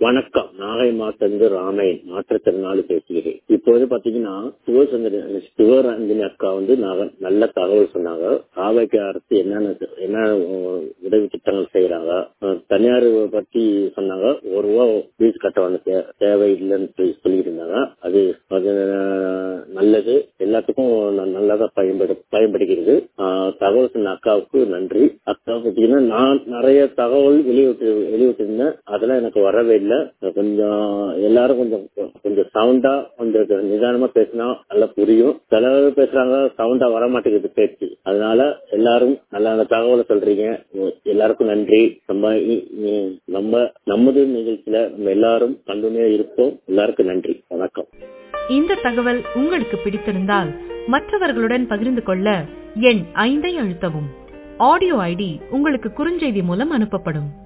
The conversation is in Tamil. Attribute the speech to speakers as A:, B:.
A: வணக்கம் நாகை மாட்டிலிருந்து ராமேன் மாற்றுத்திறனாளி பேசுகிறேன் இப்போது பாத்தீங்கன்னா சிவசந்திர சிவரஞ்சனி அக்கா வந்து நாக நல்ல தகவல் சொன்னாங்க காவைக்கு அரசு என்னென்ன என்ன உதவி திட்டங்கள் செய்யறாங்க அஹ் தனியார் பத்தி சொன்னாங்க ஒரு ரூபா ஃபீஸ் கட்ட வந்து தே- தேவையில்லைன்னு சொல்லி சொல்லிட்டு இருந்தாங்க அது அது அஹ், நல்லது எல்லாத்துக்கும் ந- நல்லதா பயன்படு பயன்படுகிறது அஹ், தகவல் சொன்ன அக்காவுக்கு நன்றி அக்கா பாத்தீங்கன்னா நான் நிறைய தகவல் வெளியிட்டு வெளியிட்டிருந்தேன் அதெல்லாம் எனக்கு வரவே இல்லை கொஞ்சம் எல்லாரும் கொஞ்சம் கொஞ்சம் சவுண்டா கொஞ்சம் நிதானமா பேசினா நல்லா புரியும் சில பேர் பேசுறாங்க சவுண்டா வர மாட்டேங்குது பேச்சு அதனால எல்லாரும் நல்ல நல்ல தகவலை சொல்றீங்க எல்லாருக்கும் நன்றி நம்ம இ- இ- நம்ம நமது நிகழ்ச்சியில நம்ம எல்லாரும் கண்டுமையா இருப்போம் எல்லாருக்கும் நன்றி வணக்கம்
B: இந்த தகவல் உங்களுக்கு பிடித்திருந்தால் மற்றவர்களுடன் பகிர்ந்து கொள்ள எண் ஐந்தை அழுத்தவும் ஆடியோ ஐடி உங்களுக்கு குறுஞ்செய்தி மூலம் அனுப்பப்படும்